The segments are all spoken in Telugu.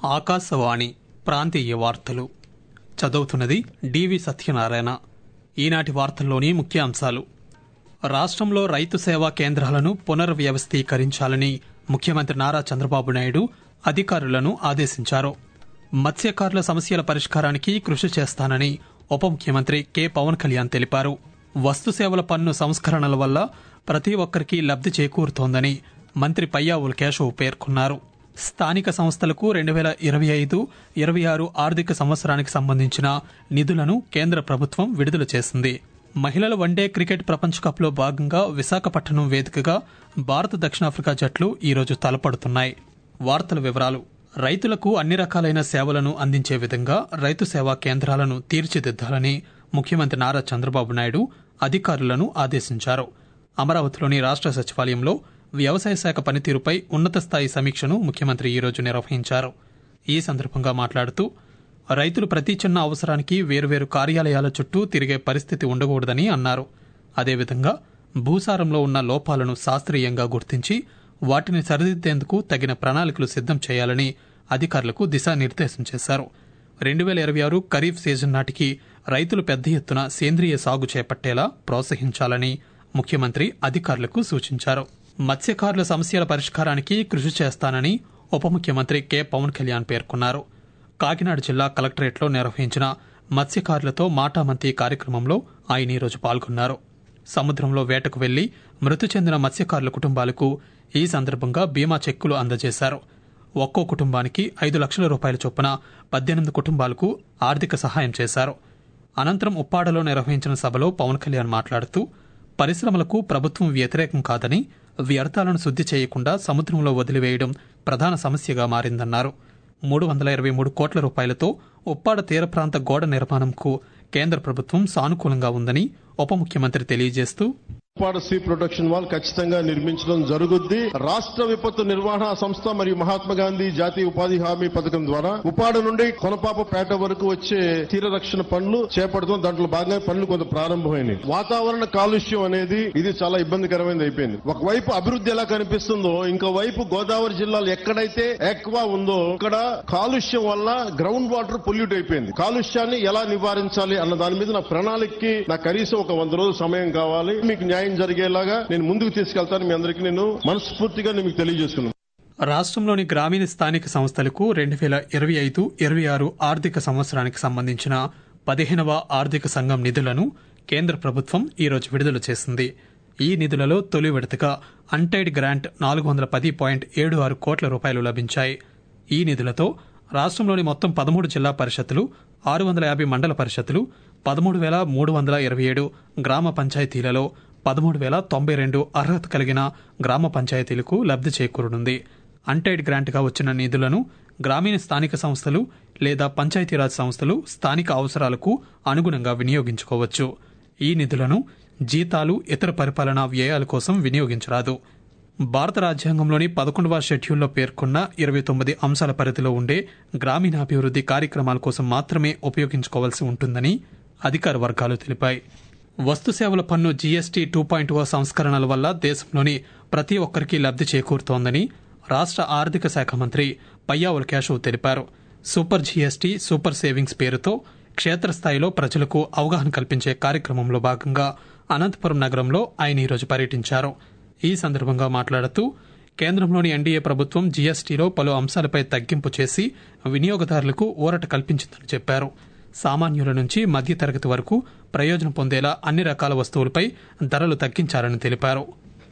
ఆకాశవాణి ప్రాంతీయ వార్తలు చదువుతున్నది డివి సత్యనారాయణ ఈనాటి వార్తల్లోని ముఖ్యాంశాలు రాష్ట్రంలో రైతు సేవా కేంద్రాలను పునర్వ్యవస్థీకరించాలని ముఖ్యమంత్రి నారా చంద్రబాబు నాయుడు అధికారులను ఆదేశించారు మత్స్యకారుల సమస్యల పరిష్కారానికి కృషి చేస్తానని ఉప ముఖ్యమంత్రి కె పవన్ కళ్యాణ్ తెలిపారు వస్తు సేవల పన్ను సంస్కరణల వల్ల ప్రతి ఒక్కరికి లబ్ధి చేకూరుతోందని మంత్రి పయ్యావుల్ కేశవ్ పేర్కొన్నారు స్థానిక సంస్థలకు రెండు వేల ఇరవై ఐదు ఇరవై ఆరు ఆర్థిక సంవత్సరానికి సంబంధించిన నిధులను కేంద్ర ప్రభుత్వం విడుదల చేసింది మహిళల వన్డే క్రికెట్ ప్రపంచ కప్లో భాగంగా విశాఖపట్నం వేదికగా భారత్ దక్షిణాఫ్రికా జట్లు ఈరోజు తలపడుతున్నాయి వార్తల వివరాలు రైతులకు అన్ని రకాలైన సేవలను అందించే విధంగా రైతు సేవా కేంద్రాలను తీర్చిదిద్దాలని ముఖ్యమంత్రి నారా చంద్రబాబు నాయుడు అధికారులను ఆదేశించారు అమరావతిలోని రాష్ట్ర సచివాలయంలో వ్యవసాయ శాఖ పనితీరుపై ఉన్నత స్థాయి సమీక్షను ముఖ్యమంత్రి ఈరోజు నిర్వహించారు ఈ సందర్భంగా మాట్లాడుతూ రైతులు ప్రతి చిన్న అవసరానికి వేర్వేరు కార్యాలయాల చుట్టూ తిరిగే పరిస్థితి ఉండకూడదని అన్నారు అదేవిధంగా భూసారంలో ఉన్న లోపాలను శాస్త్రీయంగా గుర్తించి వాటిని సరిదిద్దేందుకు తగిన ప్రణాళికలు సిద్ధం చేయాలని అధికారులకు దిశానిర్దేశం చేశారు రెండు వేల ఇరవై ఆరు ఖరీఫ్ సీజన్ నాటికి రైతులు పెద్ద ఎత్తున సేంద్రియ సాగు చేపట్టేలా ప్రోత్సహించాలని ముఖ్యమంత్రి అధికారులకు సూచించారు మత్స్యకారుల సమస్యల పరిష్కారానికి కృషి చేస్తానని ఉప ముఖ్యమంత్రి కె పవన్ కళ్యాణ్ పేర్కొన్నారు కాకినాడ జిల్లా కలెక్టరేట్లో నిర్వహించిన మత్స్యకారులతో మాటామంతి కార్యక్రమంలో ఆయన ఈరోజు పాల్గొన్నారు సముద్రంలో వేటకు వెళ్లి మృతి చెందిన మత్స్యకారుల కుటుంబాలకు ఈ సందర్భంగా బీమా చెక్కులు అందజేశారు ఒక్కో కుటుంబానికి ఐదు లక్షల రూపాయల చొప్పున పద్దెనిమిది కుటుంబాలకు ఆర్థిక సహాయం చేశారు అనంతరం ఉప్పాడలో నిర్వహించిన సభలో పవన్ కళ్యాణ్ మాట్లాడుతూ పరిశ్రమలకు ప్రభుత్వం వ్యతిరేకం కాదని వ్యర్థాలను శుద్ధి చేయకుండా సముద్రంలో వదిలివేయడం ప్రధాన సమస్యగా మారిందన్నారు మూడు వందల ఇరవై మూడు కోట్ల రూపాయలతో ఉప్పాడ తీర ప్రాంత గోడ నిర్మాణంకు కేంద్ర ప్రభుత్వం సానుకూలంగా ఉందని ఉప ముఖ్యమంత్రి తెలియజేస్తూ ఉప్పాడ సీ ప్రొటెక్షన్ వాల్ ఖచ్చితంగా నిర్మించడం జరుగుద్ది రాష్ట్ర విపత్తు నిర్వహణ సంస్థ మరియు మహాత్మా గాంధీ జాతీయ ఉపాధి హామీ పథకం ద్వారా ఉప్పాడ నుండి కొనపాపపేట వరకు వచ్చే తీర రక్షణ పనులు చేపడుతాం దాంట్లో భాగంగా పనులు కొంత ప్రారంభమైనవి వాతావరణ కాలుష్యం అనేది ఇది చాలా ఇబ్బందికరమైనది అయిపోయింది ఒకవైపు అభివృద్ధి ఎలా కనిపిస్తుందో ఇంకో వైపు గోదావరి జిల్లాలో ఎక్కడైతే ఎక్కువ ఉందో అక్కడ కాలుష్యం వల్ల గ్రౌండ్ వాటర్ పొల్యూట్ అయిపోయింది కాలుష్యాన్ని ఎలా నివారించాలి అన్న దాని మీద నా ప్రణాళికకి నాకు కనీసం ఒక వంద రోజులు సమయం కావాలి మీకు న్యాయం జరిగేలాగా నేను ముందుకు తీసుకెళ్తాను మీ అందరికీ నేను మనస్ఫూర్తిగా నేను మీకు తెలియజేస్తున్నాను రాష్ట్రంలోని గ్రామీణ స్థానిక సంస్థలకు రెండు వేల ఇరవై ఐదు ఇరవై ఆరు ఆర్థిక సంవత్సరానికి సంబంధించిన పదిహేనవ ఆర్థిక సంఘం నిధులను కేంద్ర ప్రభుత్వం ఈరోజు విడుదల చేసింది ఈ నిధులలో తొలి విడతగా అన్టైడ్ గ్రాంట్ నాలుగు వందల పది పాయింట్ ఏడు ఆరు కోట్ల రూపాయలు లభించాయి ఈ నిధులతో రాష్ట్రంలోని మొత్తం పదమూడు జిల్లా పరిషత్తులు ఆరు వందల యాభై మండల పరిషత్తులు పదమూడు వేల మూడు వందల ఇరవై ఏడు గ్రామ పంచాయతీలలో పదమూడు వేల తొంభై రెండు అర్హత కలిగిన గ్రామ పంచాయతీలకు లబ్ధి చేకూరనుంది అన్టైడ్ గ్రాంట్గా వచ్చిన నిధులను గ్రామీణ స్థానిక సంస్థలు లేదా పంచాయతీరాజ్ సంస్థలు స్థానిక అవసరాలకు అనుగుణంగా వినియోగించుకోవచ్చు ఈ నిధులను జీతాలు ఇతర పరిపాలనా వ్యయాల కోసం వినియోగించరాదు భారత రాజ్యాంగంలోని పదకొండవ షెడ్యూల్లో పేర్కొన్న ఇరవై తొమ్మిది అంశాల పరిధిలో ఉండే గ్రామీణాభివృద్ధి కార్యక్రమాల కోసం మాత్రమే ఉపయోగించుకోవాల్సి ఉంటుందని అధికార వర్గాలు తెలిపాయి వస్తు సేవల పన్ను జీఎస్టీ టూ పాయింట్ ఓ సంస్కరణల వల్ల దేశంలోని ప్రతి ఒక్కరికి లబ్ధి చేకూరుతోందని రాష్ట్ర ఆర్థిక శాఖ మంత్రి పయ్యావుల కేశవ్ తెలిపారు సూపర్ జీఎస్టీ సూపర్ సేవింగ్స్ పేరుతో క్షేత్రస్థాయిలో ప్రజలకు అవగాహన కల్పించే కార్యక్రమంలో భాగంగా అనంతపురం నగరంలో ఆయన ఈరోజు పర్యటించారు ఈ సందర్భంగా మాట్లాడుతూ కేంద్రంలోని ఎన్డీఏ ప్రభుత్వం జీఎస్టీలో పలు అంశాలపై తగ్గింపు చేసి వినియోగదారులకు ఊరట కల్పించిందని చెప్పారు సామాన్యుల నుంచి మధ్యతరగతి వరకు ప్రయోజనం పొందేలా అన్ని రకాల వస్తువులపై ధరలు తగ్గించారని తెలిపారు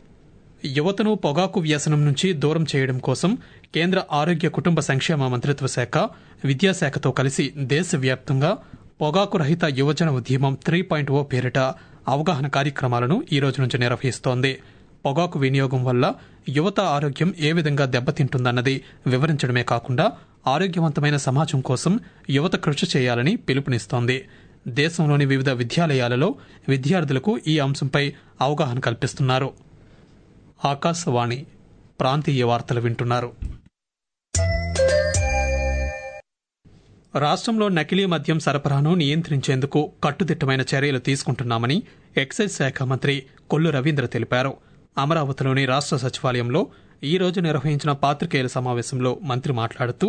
యువతను పొగాకు వ్యసనం నుంచి దూరం చేయడం కోసం కేంద్ర ఆరోగ్య కుటుంబ సంక్షేమ మంత్రిత్వ శాఖ విద్యాశాఖతో కలిసి దేశవ్యాప్తంగా పొగాకు రహిత యువజన ఉద్యమం త్రీ పాయింట్ ఓ పేరిట అవగాహన కార్యక్రమాలను ఈ రోజు నుంచి నిర్వహిస్తోంది పొగాకు వినియోగం వల్ల యువత ఆరోగ్యం ఏ విధంగా దెబ్బతింటుందన్నది వివరించడమే కాకుండా ఆరోగ్యవంతమైన సమాజం కోసం యువత కృషి చేయాలని పిలుపునిస్తోంది దేశంలోని వివిధ విద్యాలయాలలో విద్యార్థులకు ఈ అంశంపై అవగాహన కల్పిస్తున్నారు ఆకాశవాణి ప్రాంతీయ వార్తలు వింటున్నారు రాష్ట్రంలో నకిలీ మద్యం సరఫరాను నియంత్రించేందుకు కట్టుదిట్టమైన చర్యలు తీసుకుంటున్నామని ఎక్సైజ్ శాఖ మంత్రి కొల్లు రవీంద్ర తెలిపారు అమరావతిలోని రాష్ట్ర సచివాలయంలో ఈ రోజు నిర్వహించిన పాత్రికేయుల సమావేశంలో మంత్రి మాట్లాడుతూ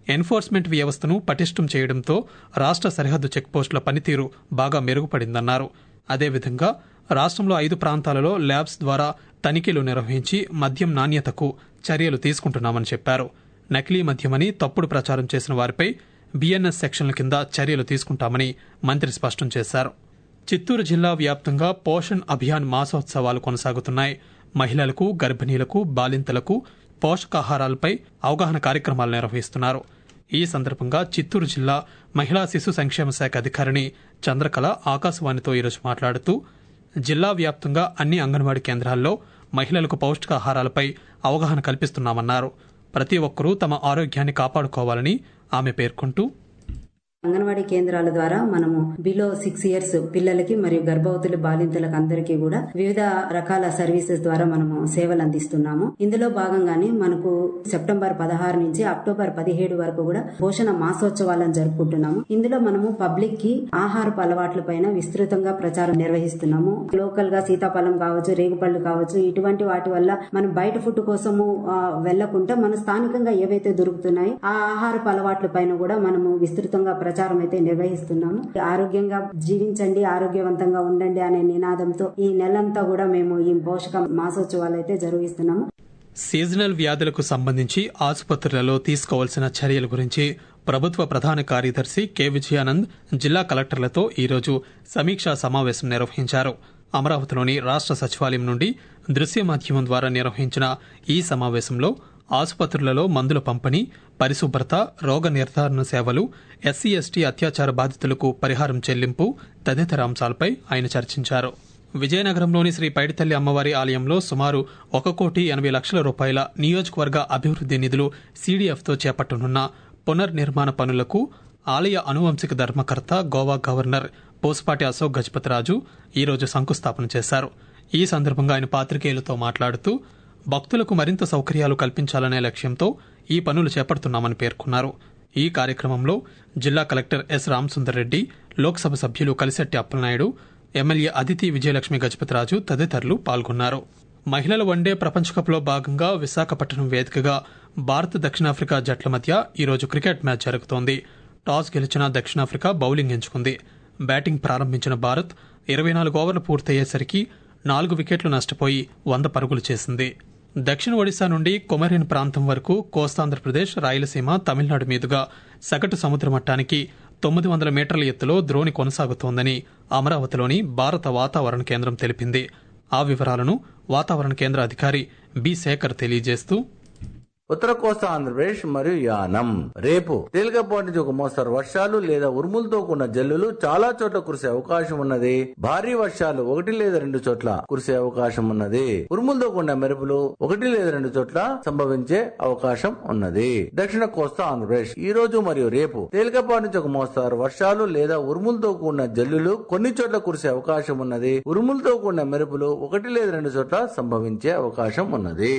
ఎన్ఫోర్స్మెంట్ వ్యవస్థను పటిష్టం చేయడంతో రాష్ట్ర సరిహద్దు చెక్పోస్టుల పనితీరు బాగా మెరుగుపడిందన్నారు అదేవిధంగా రాష్ట్రంలో ఐదు ప్రాంతాలలో ల్యాబ్స్ ద్వారా తనిఖీలు నిర్వహించి మద్యం నాణ్యతకు చర్యలు తీసుకుంటున్నామని చెప్పారు నకిలీ మద్యమని తప్పుడు ప్రచారం చేసిన వారిపై బీఎన్ఎస్ సెక్షన్ల కింద చర్యలు తీసుకుంటామని మంత్రి స్పష్టం చేశారు చిత్తూరు జిల్లా వ్యాప్తంగా పోషణ్ అభియాన్ మాసోత్సవాలు కొనసాగుతున్నాయి మహిళలకు గర్భిణీలకు బాలింతలకు పోషకాహారాలపై అవగాహన కార్యక్రమాలు నిర్వహిస్తున్నారు ఈ సందర్భంగా చిత్తూరు జిల్లా మహిళా శిశు సంక్షేమ శాఖ అధికారిని చంద్రకళ ఆకాశవాణితో ఈరోజు మాట్లాడుతూ జిల్లా వ్యాప్తంగా అన్ని అంగన్వాడీ కేంద్రాల్లో మహిళలకు పౌష్టికాహారాలపై అవగాహన కల్పిస్తున్నామన్నారు ప్రతి ఒక్కరూ తమ ఆరోగ్యాన్ని కాపాడుకోవాలని ఆమె పేర్కొంటూ అంగన్వాడీ కేంద్రాల ద్వారా మనము బిలో సిక్స్ ఇయర్స్ పిల్లలకి మరియు గర్భవతులు బాలింతలకు అందరికీ కూడా వివిధ రకాల సర్వీసెస్ ద్వారా మనము సేవలు అందిస్తున్నాము ఇందులో భాగంగానే మనకు సెప్టెంబర్ పదహారు నుంచి అక్టోబర్ పదిహేడు వరకు కూడా పోషణ మాసోత్సవాలను జరుపుకుంటున్నాము ఇందులో మనము పబ్లిక్ కి ఆహారపు అలవాట్ల పైన విస్తృతంగా ప్రచారం నిర్వహిస్తున్నాము లోకల్ గా సీతాఫలం కావచ్చు రేగుపళ్ళు కావచ్చు ఇటువంటి వాటి వల్ల మనం బయట ఫుడ్ కోసము ఆ, వెళ్లకుండా మన స్థానికంగా ఏవైతే దొరుకుతున్నాయో ఆ ఆహారపు అలవాట్ల పైన కూడా మనము విస్తృతంగా ప్రచారం అయితే నిర్వహిస్తున్నాము ఆరోగ్యంగా జీవించండి ఆరోగ్యవంతంగా ఉండండి అనే నినాదంతో ఈ నెలంతా కూడా మేము ఈ పోషక మాసోత్సవాలు అయితే జరిగిస్తున్నాము సీజనల్ వ్యాధులకు సంబంధించి ఆసుపత్రులలో తీసుకోవాల్సిన చర్యల గురించి ప్రభుత్వ ప్రధాన కార్యదర్శి కె విజయానంద్ జిల్లా కలెక్టర్లతో ఈరోజు సమీక్షా సమావేశం నిర్వహించారు అమరావతిలోని రాష్ట్ర సచివాలయం నుండి దృశ్య మాధ్యమం ద్వారా నిర్వహించిన ఈ సమావేశంలో ఆసుపత్రులలో మందుల పంపిణీ పరిశుభ్రత రోగ నిర్ధారణ సేవలు ఎస్సీ ఎస్టీ అత్యాచార బాధితులకు పరిహారం చెల్లింపు తదితర అంశాలపై ఆయన చర్చించారు విజయనగరంలోని శ్రీ పైడితల్లి అమ్మవారి ఆలయంలో సుమారు ఒక కోటి ఎనభై లక్షల రూపాయల నియోజకవర్గ అభివృద్ది నిధులు సీడీఎఫ్తో చేపట్టనున్న పునర్నిర్మాణ పనులకు ఆలయ అనువంశిక ధర్మకర్త గోవా గవర్నర్ పోస్పాటి అశోక్ గజపతిరాజు ఈరోజు శంకుస్థాపన చేశారు ఈ సందర్భంగా ఆయన పాత్రికేయులతో మాట్లాడుతూ భక్తులకు మరింత సౌకర్యాలు కల్పించాలనే లక్ష్యంతో ఈ పనులు చేపడుతున్నామని పేర్కొన్నారు ఈ కార్యక్రమంలో జిల్లా కలెక్టర్ ఎస్ రామసుందర్ రెడ్డి లోక్సభ సభ్యులు కలిశెట్టి అప్పలనాయుడు ఎమ్మెల్యే అదితి విజయలక్ష్మి గజపతిరాజు తదితరులు పాల్గొన్నారు మహిళల వన్డే ప్రపంచ కప్లో భాగంగా విశాఖపట్నం వేదికగా భారత్ దక్షిణాఫ్రికా జట్ల మధ్య ఈరోజు క్రికెట్ మ్యాచ్ జరుగుతోంది టాస్ గెలిచిన దక్షిణాఫ్రికా బౌలింగ్ ఎంచుకుంది బ్యాటింగ్ ప్రారంభించిన భారత్ ఇరవై నాలుగు ఓవర్లు పూర్తయ్యేసరికి నాలుగు వికెట్లు నష్టపోయి వంద పరుగులు చేసింది దక్షిణ ఒడిశా నుండి కొమరిన్ ప్రాంతం వరకు కోస్తాంధ్రప్రదేశ్ రాయలసీమ తమిళనాడు మీదుగా సగటు సముద్ర మట్టానికి తొమ్మిది వందల మీటర్ల ఎత్తులో ద్రోణి కొనసాగుతోందని అమరావతిలోని భారత వాతావరణ కేంద్రం తెలిపింది ఆ వివరాలను వాతావరణ కేంద్ర అధికారి బి శేఖర్ తెలియజేస్తూ ఉత్తర కోస్తా ఆంధ్రప్రదేశ్ మరియు యానం రేపు తేలికపాటి నుంచి ఒక మోస్తరు వర్షాలు లేదా ఉరుములతో కూడిన జల్లులు చాలా చోట్ల కురిసే అవకాశం ఉన్నది భారీ వర్షాలు ఒకటి లేదా రెండు చోట్ల కురిసే అవకాశం ఉన్నది ఉరుములతో కూడిన మెరుపులు ఒకటి లేదా రెండు చోట్ల సంభవించే అవకాశం ఉన్నది దక్షిణ కోస్తా ఆంధ్రప్రదేశ్ ఈ రోజు మరియు రేపు తేలికపాటి నుంచి ఒక మోస్తరు వర్షాలు లేదా ఉరుములతో కూడిన జల్లులు కొన్ని చోట్ల కురిసే అవకాశం ఉన్నది ఉరుములతో కూడిన మెరుపులు ఒకటి లేదా రెండు చోట్ల సంభవించే అవకాశం ఉన్నది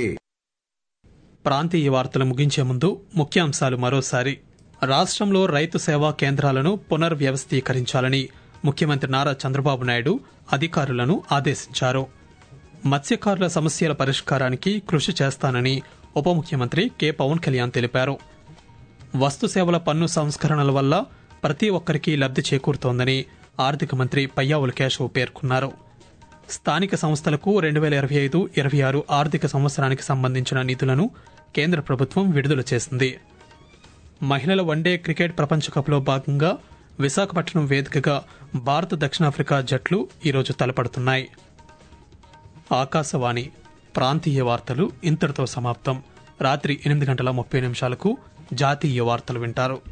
ప్రాంతీయ వార్తలు ముగించే ముందు ముఖ్యాంశాలు మరోసారి రాష్ట్రంలో రైతు సేవా కేంద్రాలను పునర్వ్యవస్థీకరించాలని ముఖ్యమంత్రి నారా చంద్రబాబు నాయుడు అధికారులను ఆదేశించారు మత్స్యకారుల సమస్యల పరిష్కారానికి కృషి చేస్తానని ఉప ముఖ్యమంత్రి కె పవన్ కళ్యాణ్ తెలిపారు వస్తు సేవల పన్ను సంస్కరణల వల్ల ప్రతి ఒక్కరికి లబ్ధి చేకూరుతోందని ఆర్థిక మంత్రి పయ్యావుల కేశవ్ పేర్కొన్నారు స్థానిక సంస్థలకు రెండు వేల ఇరవై ఐదు ఇరవై ఆరు ఆర్థిక సంవత్సరానికి సంబంధించిన నిధులను కేంద్ర ప్రభుత్వం విడుదల చేసింది మహిళల వన్డే క్రికెట్ ప్రపంచ కప్లో భాగంగా విశాఖపట్నం వేదికగా భారత్ దక్షిణాఫ్రికా జట్లు ఈరోజు తలపడుతున్నాయి ఆకాశవాణి ప్రాంతీయ వార్తలు ఇంతటితో సమాప్తం రాత్రి ఎనిమిది గంటల ముప్పై నిమిషాలకు జాతీయ వార్తలు వింటారు